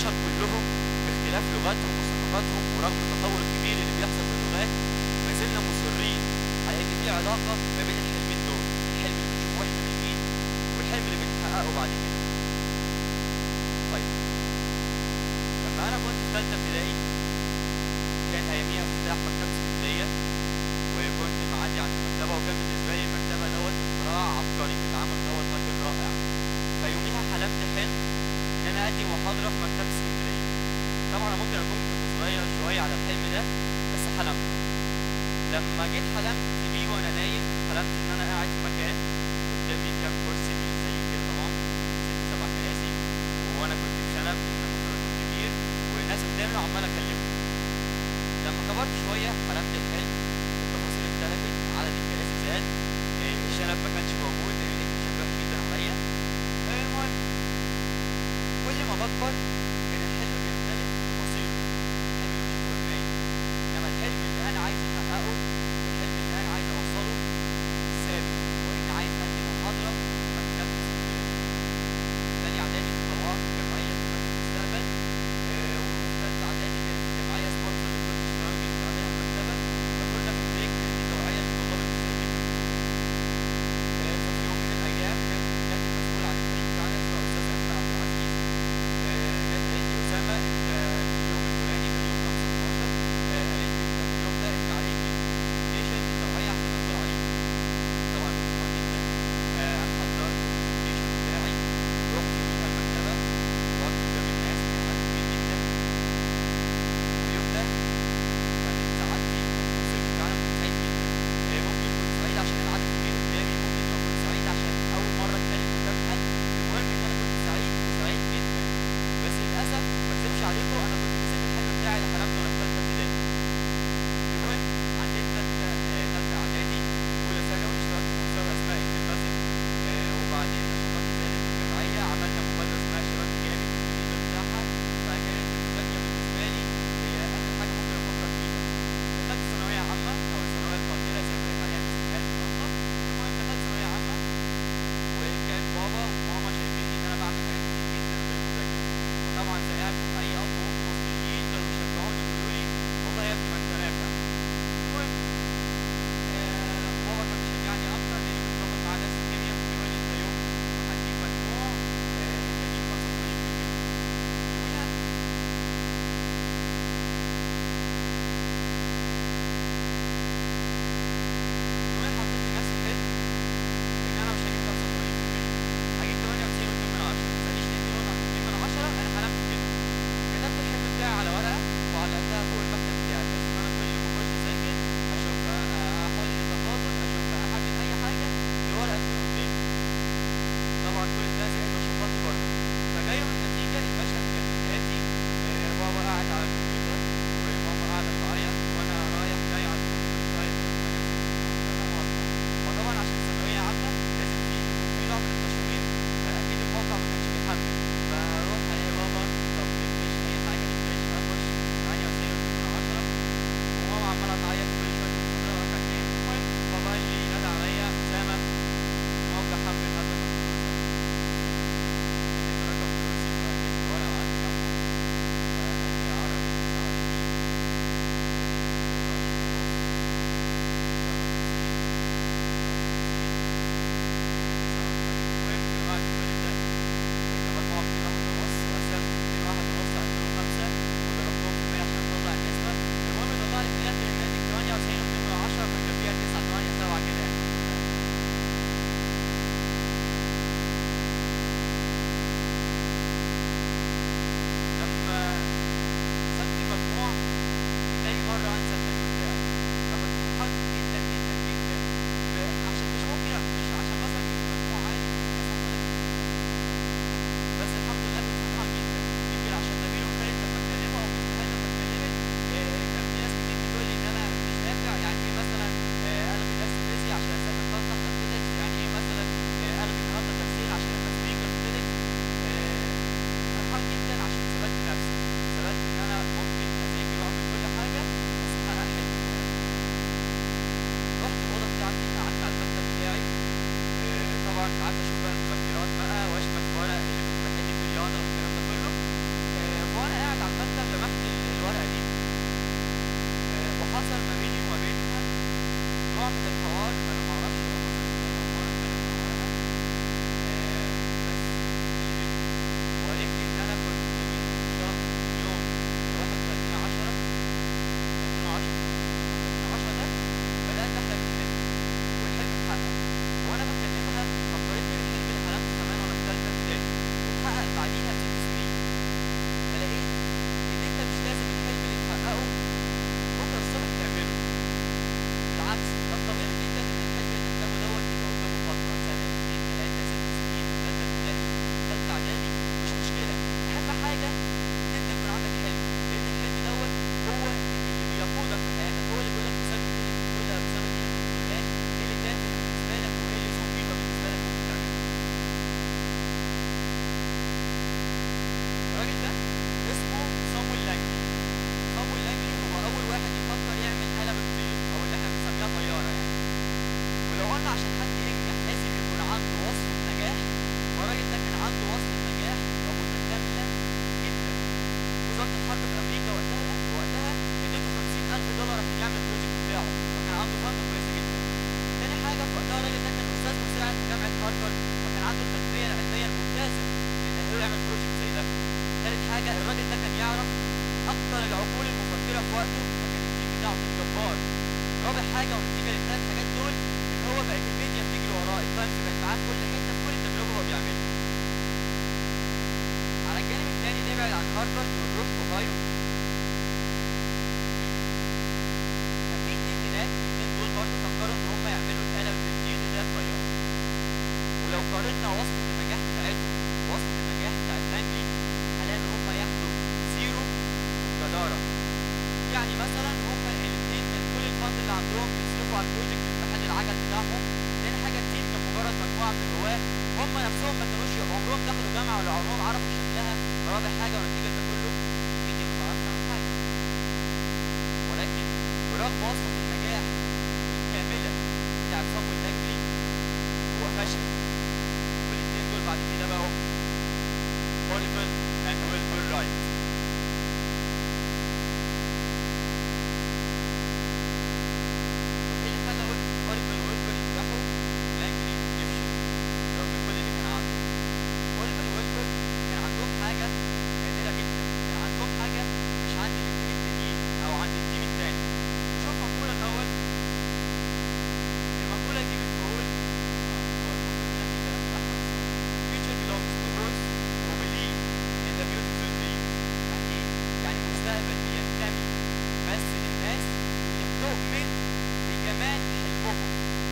البشر كلهم باختلاف لغاتهم وثقافاتهم ورغم التطور الكبير اللي بيحصل في اللغات ما زلنا مصرين على ان في علاقه ما بين الحلمين دول الحلم اللي بنشوفه واحنا نايمين والحلم اللي بنحققه بعد كده طيب لما انا كنت في ثالثه ابتدائي كان اياميها افتتاح مكتبه اسكندريه وكنت معدي عند المكتبه وكان بالنسبه لي المكتبه دوت اختراع عبقري العمل دوت راجل رائع فيوميها حلمت حلم ان انا ادي محاضره في مكتبه اسكندريه طبعا انا ممكن اكون كنت صغير شويه على الحلم ده بس حلمت لما جيت حلمت بيه وانا نايم حلمت ان انا قاعد في مكان قدامي كام كرسي زي كده طبعا زي وقته فكان التيم بتاعه تيم جبار رابع حاجه ونتيجه للثلاث حاجات دول ان هو بقت الميديا بتجري وراه التايمز بقت معاه في كل حته في كل تجربه هو بيعملها على الجانب الثاني نبعد عن هارفارد ونروح اوهايو كان في اتنين هناك الاتنين دول برضه فكروا ان هم يعملوا الآلة بالتفكير اللي هي الطيارة ولو قارنا وصفة النجاح بتاعتهم ووصفة النجاح بتاعت لانجلي هنلاقي ان هم ياخدوا زيرو والجدارة يعني مثلا هم الاثنين كان كل الفند اللي عندهم بيصرفوا على البروجكت في محل العجل بتاعهم تاني حاجة التيم كان مجرد مجموعة من الهواة هم نفسهم ما كانوش عمرهم دخلوا جامعة ولا عمرهم عرفوا شكلها رابع حاجة ونتيجة ده كله الميديا ما تعرفش عن حاجة ولكن برغم وصفة النجاح الكاملة بتاع صامويل لانجلي هو فشل والاثنين دول بعد كده بقوا اوليفر اند ويلبر رايت طب ايه اللي خلى اوليفر ويلبر ينجحوا لانجلي يفشل رغم كل اللي كان عنده اوليفر ويلبر كان عندهم حاجة نادرة جدا كان عندهم حاجة مش عند الاثنين التانيين او عند التيم التاني شوف مقولة الأول المقولة دي بتقول آه، هو المفروض هنا في كلام أحمد future belongs to those who believe in the beautiful dream يعني إيه؟ يعني المستقبل بينتمي بس للناس اللي بتؤمن بجمال حلمهم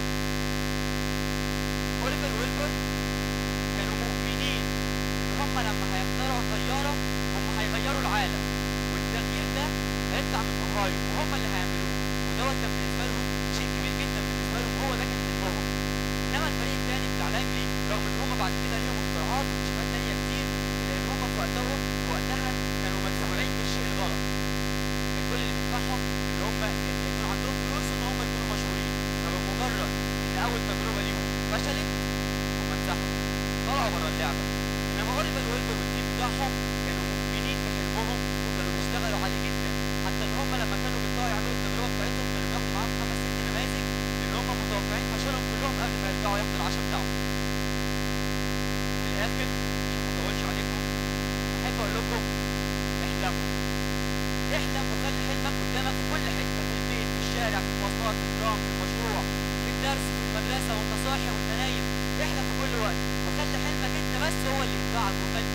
أوليفر ويلبر كانوا مؤمنين إن هم لما هيخترعوا طيارة هم هيغيروا العالم والتغيير ده هيطلع من اوهايو وهم اللي هيعملوه ودوت كان بالنسبه لهم شيء كبير جدا بالنسبه لهم هو ده كان حلمهم انما الفريق الثاني بتاع لانجلي رغم ان هم بعد كده ليهم اختراعات واكتشافات ثانيه كتير الا ان هم في وقتهم في وقتها كانوا مدفوعين بالشيء الغلط كان كل اللي بيدفعهم ان هم يكون عندهم فلوس ان هم يكونوا مشهورين فبمجرد ان اول تجربه ليهم فشلت هم انسحبوا طلعوا بره اللعبه انما اوليفر ويلبر والتيم بتاعهم كانوا مؤمنين بحلمهم وكانوا بيشتغلوا عليه جدا حتى ان هم لما كانوا بيطلعوا يعملوا التجربه بتاعتهم كانوا بياخدوا معاهم خمس ست نماذج لان هم متوقعين فشلهم كلهم قبل ما يرجعوا ياخدوا العشاء بتاعهم في الاخر عشان ما اطولش عليكم احب اقول لكم احلموا احلم وخلي حلمك قدامك في كل حته في البيت في الشارع في المواصلات في الترام في المشروع في الدرس في المدرسه وانت صاحي وانت نايم احلم في كل وقت وخلي حلمك انت بس هو اللي ينفعك وخلي